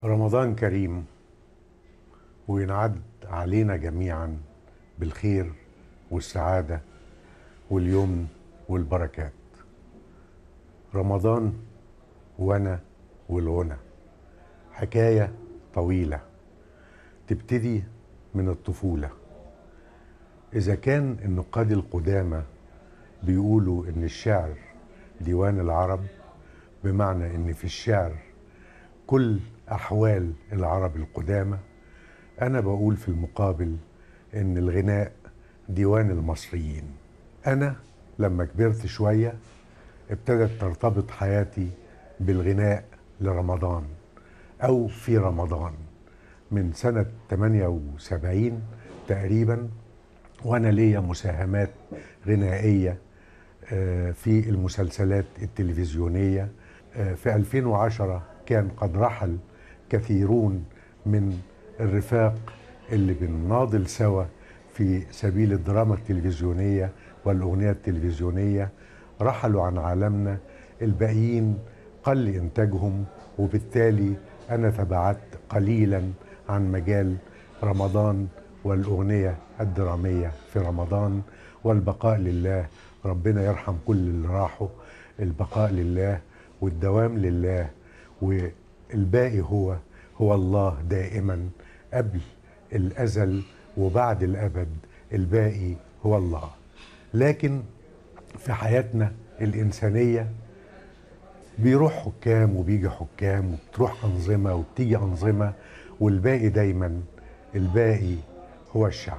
رمضان كريم وينعد علينا جميعا بالخير والسعادة واليمن والبركات رمضان وانا والغنى حكاية طويلة تبتدي من الطفولة إذا كان النقاد القدامى بيقولوا إن الشعر ديوان العرب بمعنى إن في الشعر كل أحوال العرب القدامى أنا بقول في المقابل إن الغناء ديوان المصريين أنا لما كبرت شوية ابتدت ترتبط حياتي بالغناء لرمضان أو في رمضان من سنة 78 تقريبا وأنا ليا مساهمات غنائية آه، في المسلسلات التلفزيونية آه، في 2010 كان قد رحل كثيرون من الرفاق اللي بنناضل سوا في سبيل الدراما التلفزيونية والأغنية التلفزيونية رحلوا عن عالمنا الباقيين قل إنتاجهم وبالتالي أنا تبعت قليلا عن مجال رمضان والأغنية الدرامية في رمضان والبقاء لله ربنا يرحم كل اللي راحوا البقاء لله والدوام لله والباقي هو هو الله دائما قبل الأزل وبعد الأبد الباقي هو الله لكن في حياتنا الإنسانية بيروح حكام وبيجي حكام وبتروح أنظمة وبتيجي أنظمة والباقي دايما الباقي هو الشعب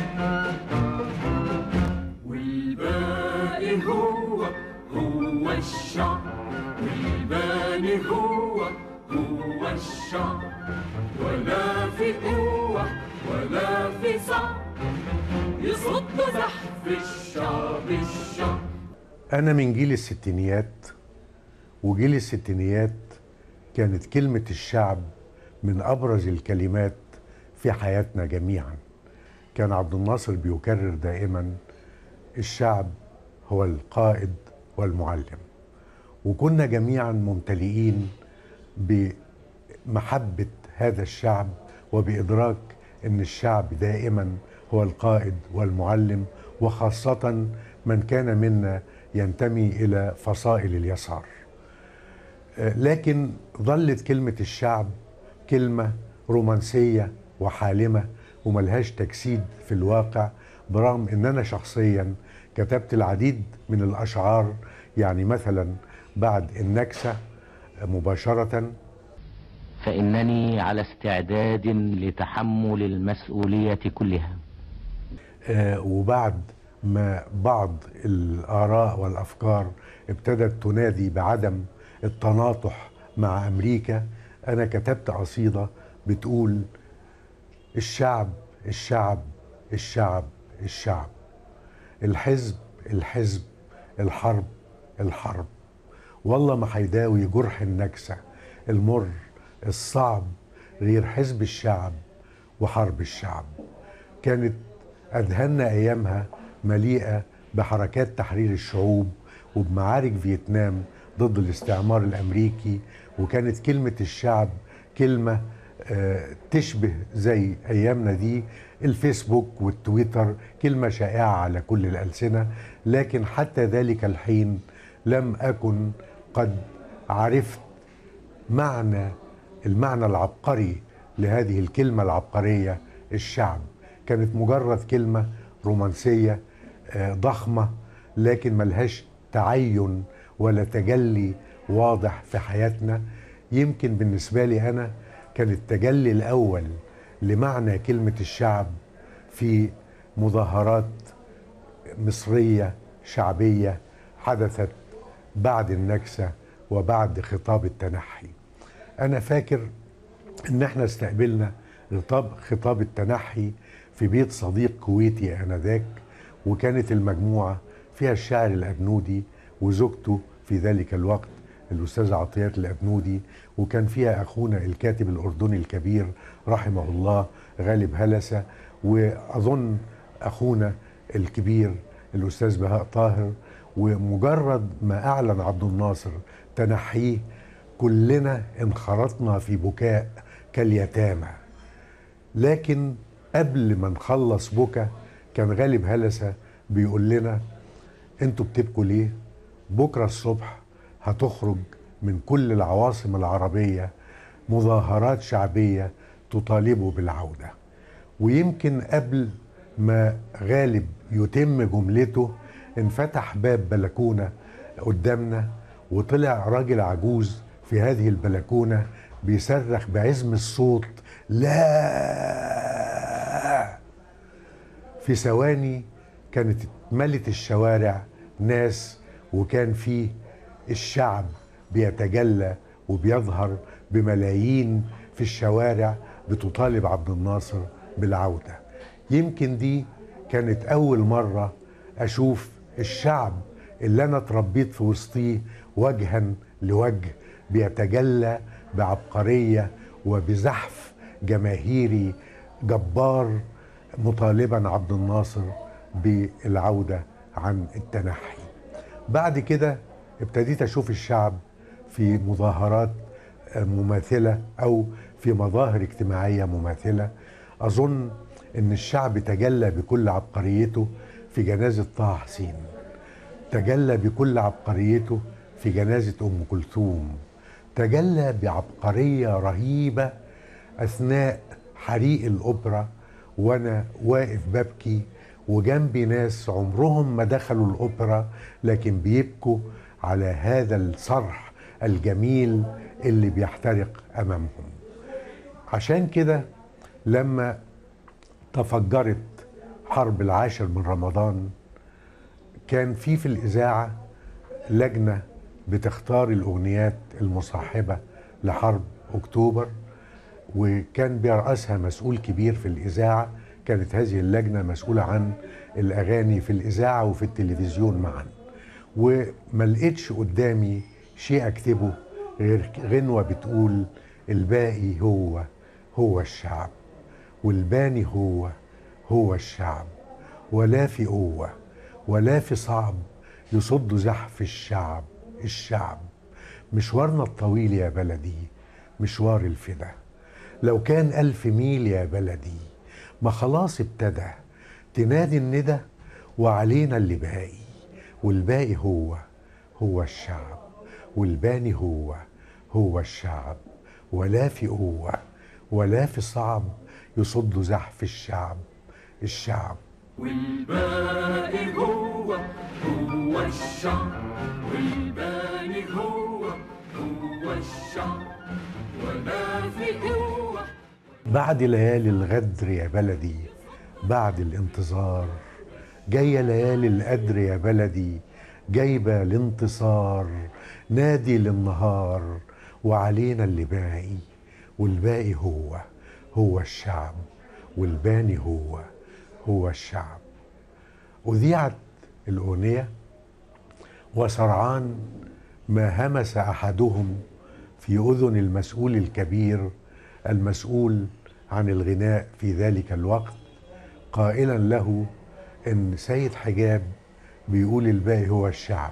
والباقي هو هو الشعب والباقي هو هو الشعب ولا في قوة ولا في صعب يصد زحف الشعب الشعب أنا من جيل الستينيات وجيل الستينيات كانت كلمة الشعب من أبرز الكلمات في حياتنا جميعا كان عبد الناصر بيكرر دائما الشعب هو القائد والمعلم وكنا جميعا ممتلئين بمحبة هذا الشعب وبإدراك أن الشعب دائما هو القائد والمعلم وخاصة من كان منا ينتمي إلى فصائل اليسار آه، لكن ظلت كلمة الشعب كلمة رومانسية وحالمة وملهاش تجسيد في الواقع برغم ان انا شخصيا كتبت العديد من الاشعار يعني مثلا بعد النكسة مباشرة فإنني على استعداد لتحمل المسؤولية كلها آه، وبعد ما بعض الآراء والأفكار ابتدت تنادي بعدم التناطح مع أمريكا أنا كتبت قصيدة بتقول الشعب الشعب الشعب الشعب الحزب الحزب الحرب الحرب والله ما هيداوي جرح النكسة المر الصعب غير حزب الشعب وحرب الشعب كانت أذهلنا أيامها مليئة بحركات تحرير الشعوب وبمعارك فيتنام ضد الاستعمار الأمريكي وكانت كلمة الشعب كلمة آه، تشبه زي أيامنا دي الفيسبوك والتويتر كلمة شائعة على كل الألسنة لكن حتى ذلك الحين لم أكن قد عرفت معنى المعنى العبقري لهذه الكلمة العبقرية الشعب كانت مجرد كلمة رومانسية آه، ضخمة لكن ملهاش تعين ولا تجلي واضح في حياتنا يمكن بالنسبة لي أنا كان التجلي الأول لمعنى كلمة الشعب في مظاهرات مصرية شعبية حدثت بعد النكسة وبعد خطاب التنحي أنا فاكر إن احنا استقبلنا خطاب خطاب التنحي في بيت صديق كويتي آنذاك وكانت المجموعة فيها الشاعر الأبنودي وزوجته في ذلك الوقت الأستاذ عطيات الأبنودي وكان فيها أخونا الكاتب الأردني الكبير رحمه الله غالب هلسة وأظن أخونا الكبير الأستاذ بهاء طاهر ومجرد ما أعلن عبد الناصر تنحيه كلنا انخرطنا في بكاء كاليتامى لكن قبل ما نخلص بكى كان غالب هلسة بيقول لنا انتوا بتبكوا ليه بكرة الصبح هتخرج من كل العواصم العربية مظاهرات شعبية تطالبوا بالعودة ويمكن قبل ما غالب يتم جملته انفتح باب بلكونة قدامنا وطلع راجل عجوز في هذه البلكونة بيصرخ بعزم الصوت لا في ثواني كانت اتملت الشوارع ناس وكان فيه الشعب بيتجلى وبيظهر بملايين في الشوارع بتطالب عبد الناصر بالعودة يمكن دي كانت أول مرة أشوف الشعب اللي أنا اتربيت في وسطيه وجها لوجه بيتجلى بعبقرية وبزحف جماهيري جبار مطالبا عبد الناصر بالعودة عن التنحي بعد كده ابتديت أشوف الشعب في مظاهرات مماثلة أو في مظاهر اجتماعية مماثلة أظن أن الشعب تجلى بكل عبقريته في جنازة طه حسين تجلى بكل عبقريته في جنازة أم كلثوم تجلى بعبقرية رهيبة أثناء حريق الأوبرا وأنا واقف ببكي وجنبي ناس عمرهم ما دخلوا الأوبرا لكن بيبكوا على هذا الصرح الجميل اللي بيحترق أمامهم عشان كده لما تفجرت حرب العاشر من رمضان كان في في الإذاعة لجنة بتختار الأغنيات المصاحبة لحرب أكتوبر وكان بيرأسها مسؤول كبير في الإذاعة كانت هذه اللجنة مسؤولة عن الأغاني في الإذاعة وفي التلفزيون معا وما لقيتش قدامي شيء أكتبه غير غنوة بتقول الباقي هو هو الشعب والباني هو هو الشعب ولا في قوة ولا في صعب يصد زحف الشعب الشعب مشوارنا الطويل يا بلدي مشوار الفدا لو كان ألف ميل يا بلدي ما خلاص ابتدى تنادي الندى وعلينا اللي باقي والباقي هو هو الشعب والباني هو هو الشعب ولا في قوة ولا في صعب يصد زحف الشعب الشعب والباقي هو هو الشعب والباقي هو هو الشعب ولا في قوة بعد ليالي الغدر يا بلدي بعد الانتظار جاية ليالي القدر يا بلدي جايبة الانتصار نادي للنهار وعلينا اللي باقي والباقي هو هو الشعب والباني هو هو الشعب أذيعت الأغنية وسرعان ما همس أحدهم في أذن المسؤول الكبير المسؤول عن الغناء في ذلك الوقت قائلا له ان سيد حجاب بيقول الباقي هو الشعب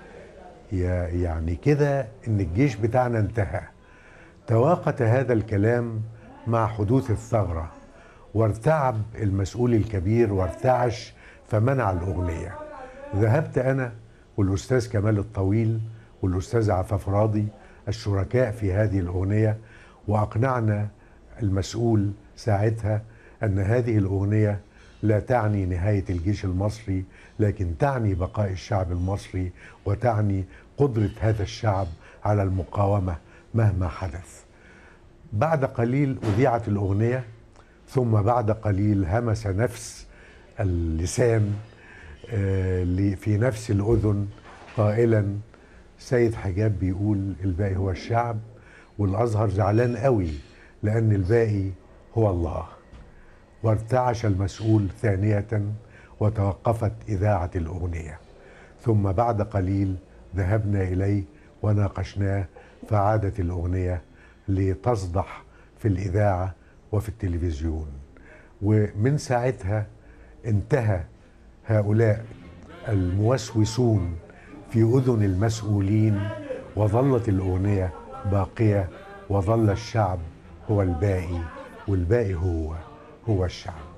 يا- يعني كده ان الجيش بتاعنا انتهى تواقت هذا الكلام مع حدوث الثغره وارتعب المسؤول الكبير وارتعش فمنع الاغنيه ذهبت انا والاستاذ كمال الطويل والاستاذ عفاف راضي الشركاء في هذه الاغنيه واقنعنا المسؤول ساعتها ان هذه الاغنيه لا تعني نهايه الجيش المصري لكن تعني بقاء الشعب المصري وتعني قدره هذا الشعب على المقاومه مهما حدث. بعد قليل اذيعت الاغنيه ثم بعد قليل همس نفس اللسان آه، اللي في نفس الاذن قائلا سيد حجاب بيقول الباقي هو الشعب والازهر زعلان قوي لان الباقي هو الله وارتعش المسؤول ثانيه وتوقفت اذاعه الاغنيه ثم بعد قليل ذهبنا اليه وناقشناه فعادت الاغنيه لتصدح في الاذاعه وفي التلفزيون ومن ساعتها انتهى هؤلاء الموسوسون في اذن المسؤولين وظلت الاغنيه باقيه وظل الشعب هو الباقي والباقي هو هو الشعب